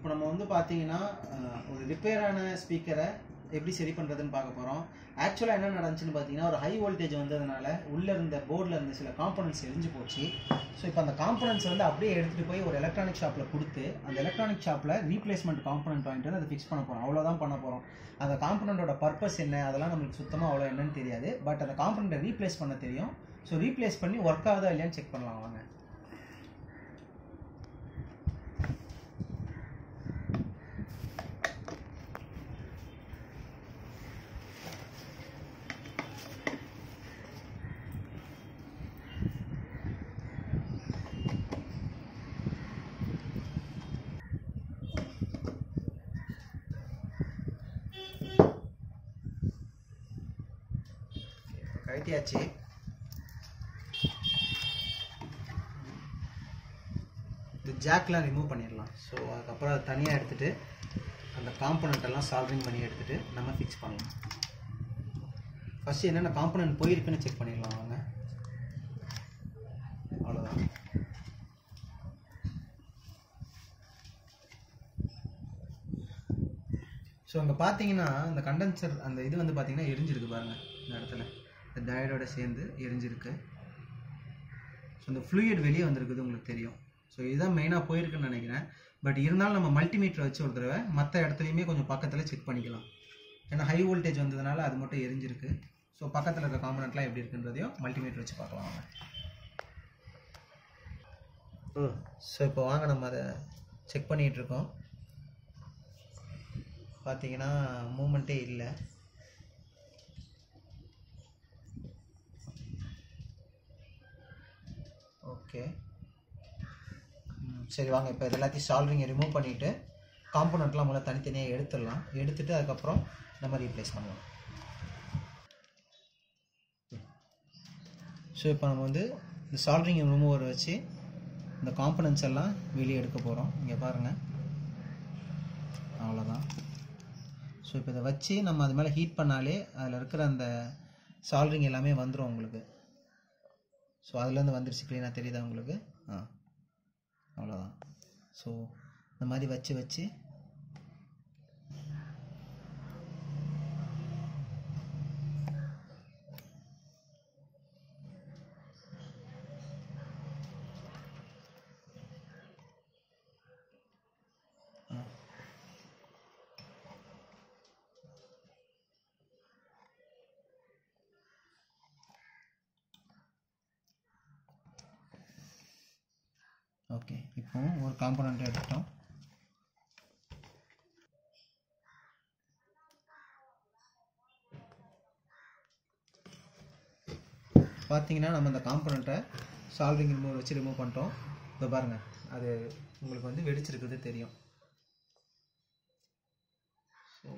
இப்போ நம்ம வந்து பார்த்தீங்கன்னா அஹ், ஒரு ரிப்பேரான ஸ்பீக்கரை எப்படி சரி பண்ணுறதுன்னு பார்க்க போகிறோம் ஆக்சுவலாக என்ன நடந்துச்சுன்னு பார்த்தீங்கன்னா ஒரு ஹை வோல்டேஜ் வந்ததுனால உள்ளே இருந்த போர்டில் இருந்த சில காம்பனன்ட்ஸ் எரிஞ்சு போச்சு ஸோ இப்போ அந்த காம்பனன்ட்ஸ் வந்து அப்படியே எடுத்துகிட்டு போய் ஒரு எலக்ட்ரானிக் ஷாப்பில் கொடுத்து அந்த எலக்ட்ரானிக் ஷாப்பில் ரீப்ளேஸ்மெண்ட் காம்பனன்ட் வாங்கிட்டு வந்து அதை ஃபிக்ஸ் பண்ண போகிறோம் அவ்வளோதான் பண்ண போகிறோம் அந்த காம்பனண்ட்டோட பர்பஸ் என்ன அதெல்லாம் நம்மளுக்கு சுத்தமாக அவ்வளோ என்னன்னு தெரியாது பட் அந்த காம்பனண்ட்டை ரீப்ளேஸ் பண்ண தெரியும் ஸோ ரீப்ளேஸ் பண்ணி ஒர்க் ஆகுதா இல்லையான்னு செக் பண்ணலாம் வாங்க கழட்டியாச்சு இந்த ஜாக்லாம் ரிமூவ் பண்ணிடலாம் ஸோ அதுக்கப்புறம் அதை தனியாக எடுத்துட்டு அந்த காம்பனண்ட் எல்லாம் சால்ட்ரிங் பண்ணி எடுத்துட்டு நம்ம ஃபிக்ஸ் பண்ணலாம் ஃபர்ஸ்ட் என்னென்ன காம்பனண்ட் போயிருக்குன்னு செக் பண்ணிடலாம் வாங்க அவ்வளோதான் ஸோ அங்கே பார்த்தீங்கன்னா அந்த கண்டென்சர் அந்த இது வந்து பார்த்தீங்கன்னா எரிஞ்சிருக்கு பாருங்க இந்த இடத்துல இந்த டயடோட சேர்ந்து எரிஞ்சிருக்கு ஸோ இந்த ஃப்ளூயிட் வெளியே வந்திருக்குது உங்களுக்கு தெரியும் ஸோ இதுதான் மெயினாக போயிருக்குன்னு நினைக்கிறேன் பட் இருந்தாலும் நம்ம மல்டிமீட்டர் வச்சு ஒரு தடவை மற்ற இடத்துலையுமே கொஞ்சம் பக்கத்தில் செக் பண்ணிக்கலாம் ஏன்னா ஹை வோல்டேஜ் வந்ததுனால அது மட்டும் எரிஞ்சிருக்கு ஸோ பக்கத்தில் இருக்க காம்பனண்ட்லாம் எப்படி இருக்குன்றதையும் மல்டிமீட்டர் வச்சு பார்க்கலாம் வாங்க ஸோ இப்போ வாங்க நம்ம அதை செக் பண்ணிகிட்டு இருக்கோம் பார்த்தீங்கன்னா மூமெண்ட்டே இல்லை ஓகே சரி வாங்க இப்போ இது எல்லாத்தையும் சால்விங்கை ரிமூவ் பண்ணிவிட்டு காம்பனண்ட்லாம் முதல்ல தனித்தனியாக எடுத்துடலாம் எடுத்துட்டு அதுக்கப்புறம் நம்ம ரீப்ளேஸ் பண்ணலாம் ஸோ இப்போ நம்ம வந்து இந்த சால்ட்ரிங் ரிமூவர் வச்சு இந்த காம்பனன்ட்ஸ் எல்லாம் வெளியே எடுக்க போகிறோம் இங்கே பாருங்கள் அவ்வளோதான் ஸோ இப்போ இதை வச்சு நம்ம அது மேலே ஹீட் பண்ணாலே அதில் இருக்கிற அந்த சால்ட்ரிங் எல்லாமே வந்துடும் உங்களுக்கு ஸோ அதுலேருந்து வந்துருச்சு க்ளீனாக தெரியுதா உங்களுக்கு ஆ அவ்வளோதான் ஸோ இந்த மாதிரி வச்சு வச்சு ஓகே இப்போ ஒரு காம்பனண்ட் எடுத்துட்டோம் பார்த்தீங்கன்னா நம்ம இந்த காம்பனண்ட்டை சால்விங் ரிமூவ் வச்சு ரிமூவ் பண்ணிட்டோம் இதோ பாருங்கள் அது உங்களுக்கு வந்து வெடிச்சிருக்குது தெரியும் ஸோ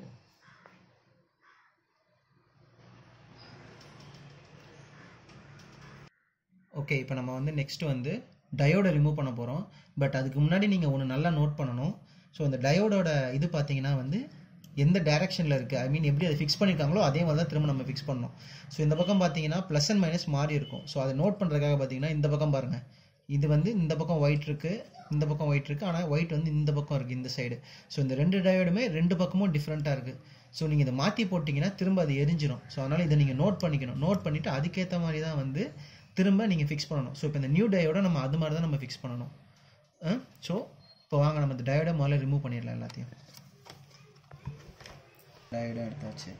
ஓகே இப்போ நம்ம வந்து நெக்ஸ்ட் வந்து டயோடை ரிமூவ் பண்ண போகிறோம் பட் அதுக்கு முன்னாடி நீங்கள் ஒன்று நல்லா நோட் பண்ணணும் ஸோ இந்த டயோடோட இது பார்த்தீங்கன்னா வந்து எந்த டைரக்ஷனில் இருக்குது ஐ மீன் எப்படி அதை ஃபிக்ஸ் பண்ணியிருக்காங்களோ அதே மாதிரி தான் திரும்ப நம்ம ஃபிக்ஸ் பண்ணணும் ஸோ இந்த பக்கம் பார்த்தீங்கன்னா ப்ளஸ் அண்ட் மைனஸ் மாறி இருக்கும் ஸோ அதை நோட் பண்ணுறதுக்காக பார்த்தீங்கன்னா இந்த பக்கம் பாருங்கள் இது வந்து இந்த பக்கம் ஒயிட் இருக்குது இந்த பக்கம் ஒயிட் இருக்குது ஆனால் ஒயிட் வந்து இந்த பக்கம் இருக்குது இந்த சைடு ஸோ இந்த ரெண்டு டயோடுமே ரெண்டு பக்கமும் டிஃப்ரெண்ட்டாக இருக்குது ஸோ நீங்கள் இதை மாற்றி போட்டிங்கன்னா திரும்ப அது எரிஞ்சிடும் ஸோ அதனால் இதை நீங்கள் நோட் பண்ணிக்கணும் நோட் பண்ணிவிட்டு அதுக்கேற்ற மாதிரி தான் வந்து திரும்ப நீங்கள் ஃபிக்ஸ் பண்ணணும் ஸோ இப்போ இந்த நியூ டயோட நம்ம அது மாதிரி தான் நம்ம ஃபிக்ஸ் பண்ணணும் ஸோ இப்போ வாங்க நம்ம இந்த டயோட முதல்ல ரிமூவ் பண்ணிடலாம் எல்லாத்தையும் டயோட எடுத்தாச்சு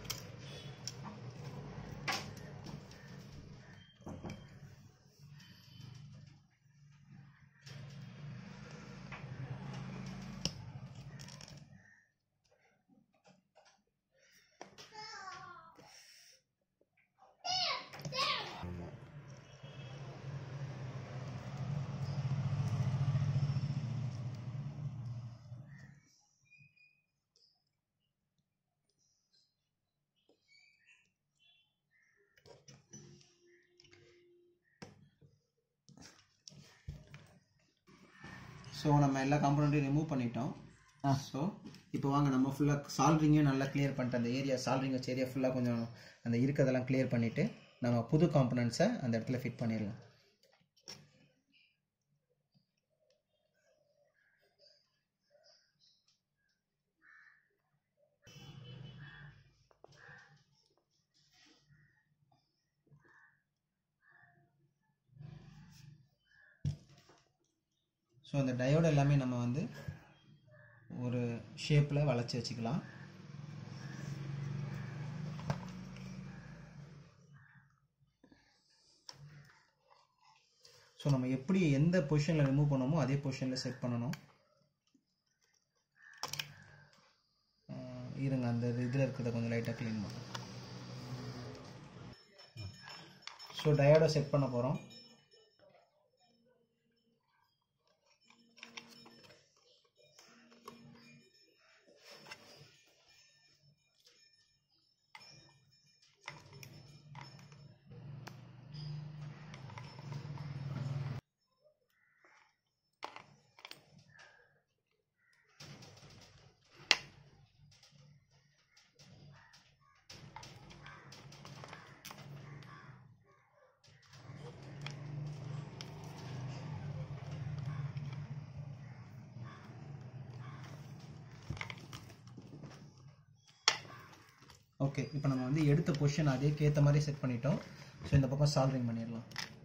ஸோ நம்ம எல்லா காம்பனண்ட்டையும் ரிமூவ் பண்ணிட்டோம் ஸோ இப்போ வாங்க நம்ம ஃபுல்லாக சால்ட்ரிங்கையும் நல்லா கிளியர் பண்ணிட்டு அந்த ஏரியா சால்ட்ரிங் வச்ச ஏரியா ஃபுல்லாக கொஞ்சம் அந்த இருக்கிறதெல்லாம் கிளியர் பண்ணிவிட்டு நம்ம புது காம்பனண்ட்ஸை அந்த இடத்துல ஃபிட் பண்ணிடலாம் ஸோ அந்த டயோடு எல்லாமே நம்ம வந்து ஒரு ஷேப்பில் வளைச்சி வச்சுக்கலாம் ஸோ நம்ம எப்படி எந்த பொசிஷனில் ரிமூவ் பண்ணோமோ அதே பொசிஷனில் செட் பண்ணணும் ஆஹ் இருங்க அந்த இதில் இருக்கிறத கொஞ்சம் லைட்டாக க்ளீன் பண்ணும் ஸோ டயோடை செட் பண்ண போகிறோம் ஓகே இப்போ நம்ம வந்து எடுத்த பொசிஷன் அதே ஏற்ற மாதிரி செட் பண்ணிட்டோம் ஸோ இந்த பக்கம் சால்விங் பண்ணிடலாம்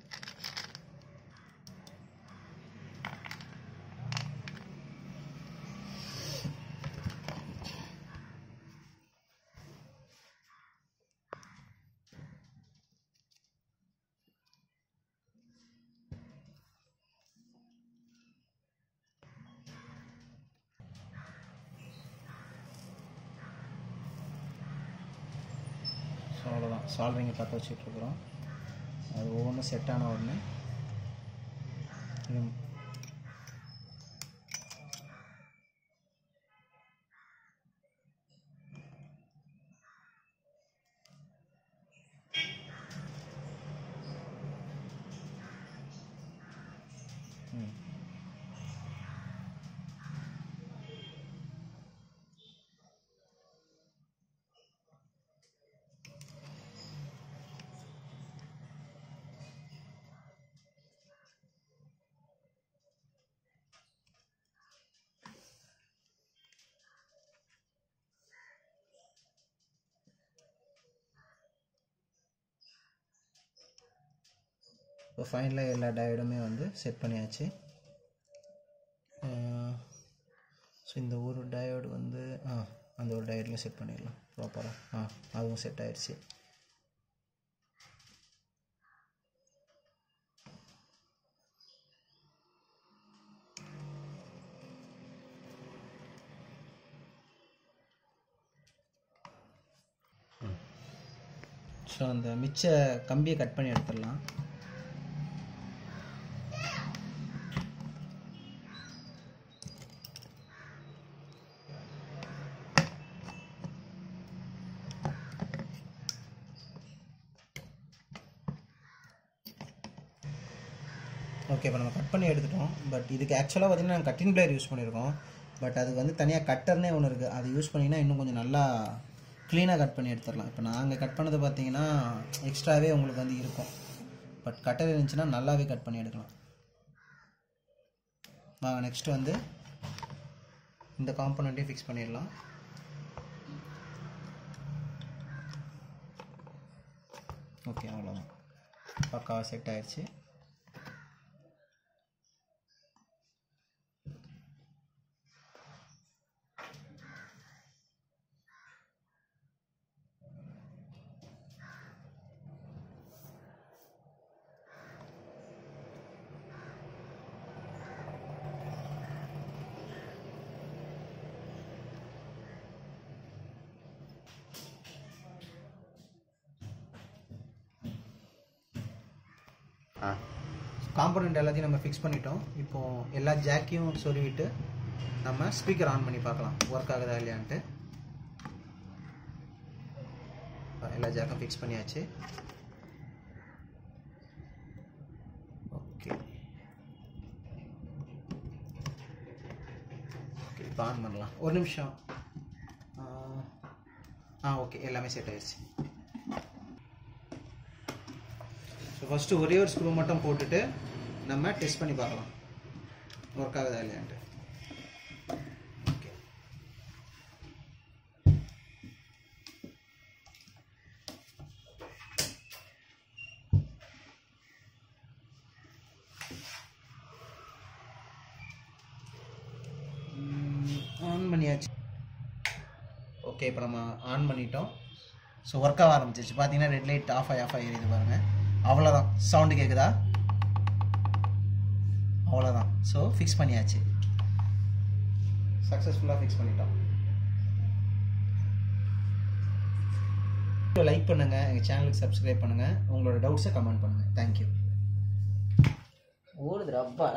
ஸோ அவ்வளோதான் சால்விங்கை பற்ற வச்சுட்ருக்குறோம் அது ஒவ்வொன்றும் செட் ஆன உடனே இது ம். இப்போ ஃபைனலாக எல்லா டயோடுமே வந்து செட் பண்ணியாச்சு ஸோ இந்த ஒரு டயோடு வந்து ஆ அந்த ஒரு டயோட்லையும் செட் பண்ணிடலாம் ப்ராப்பராக ஆ அதுவும் செட் ஆயிடுச்சு ஸோ அந்த மிச்ச கம்பியை கட் பண்ணி எடுத்துடலாம் ஓகே இப்போ நம்ம கட் பண்ணி எடுத்துட்டோம் பட் இதுக்கு ஆக்சுவலாக பார்த்தீங்கன்னா நாங்கள் கட்டிங் பிளேயர் யூஸ் பண்ணியிருக்கோம் பட் அதுக்கு வந்து தனியாக கட்டர்னே ஒன்று இருக்குது அது யூஸ் பண்ணிங்கன்னா இன்னும் கொஞ்சம் நல்லா க்ளீனாக கட் பண்ணி எடுத்துடலாம் இப்போ நாங்கள் கட் பண்ணது பார்த்தீங்கன்னா எக்ஸ்ட்ராவே உங்களுக்கு வந்து இருக்கும் பட் கட்டர் இருந்துச்சுன்னா நல்லாவே கட் பண்ணி எடுக்கலாம் வாங்க நெக்ஸ்ட் வந்து இந்த காம்பனண்ட்டையும் ஃபிக்ஸ் பண்ணிடலாம் ஓகே அவ்வளோதான் பக்காவாக செட் ஆயிடுச்சு ஆ காம்பனண்ட் எல்லாத்தையும் நம்ம ஃபிக்ஸ் பண்ணிட்டோம் இப்போ எல்லா ஜாக்கையும் சொருவிட்டு நம்ம ஸ்பீக்கர் ஆன் பண்ணி பார்க்கலாம் ஒர்க் ஆகுதா இல்லையான்ட்டு ஆ, எல்லா ஜாக்கும் ஃபிக்ஸ் பண்ணியாச்சு ஓகே ஓகே இப்போ ஆன் பண்ணலாம் ஒரு நிமிஷம் ஆ, ஆ ஓகே எல்லாமே செட் ஆயிடுச்சு ஸோ ஃபஸ்ட்டு ஒரே ஒரு ஸ்க்ரூ மட்டும் போட்டுட்டு நம்ம டெஸ்ட் பண்ணி பார்க்கலாம் ஒர்க் ஆகுதா இல்லையான்ட்டு ஓகே பண்ணியாச்சு ஓகே இப்போ நம்ம ஆன் பண்ணிட்டோம் ஸோ ஒர்க் ஆக ஆரம்பிச்சிருச்சு பார்த்தீங்கன்னா ரெட் லைட் ஆஃப் ஆகி ஆஃப் ஆகி எரியுது பாருங்கள் அவ்வளோதான் சவுண்டு கேட்குதா அவ்வளோதான் ஸோ ஃபிக்ஸ் பண்ணியாச்சு சக்ஸஸ்ஃபுல்லாக ஃபிக்ஸ் பண்ணிட்டோம் லைக் பண்ணுங்கள் எங்கள் சேனலுக்கு சப்ஸ்கிரைப் பண்ணுங்கள் உங்களோட டவுட்ஸை கமெண்ட் பண்ணுங்கள் தேங்க்யூ ஓடுது ரப்பா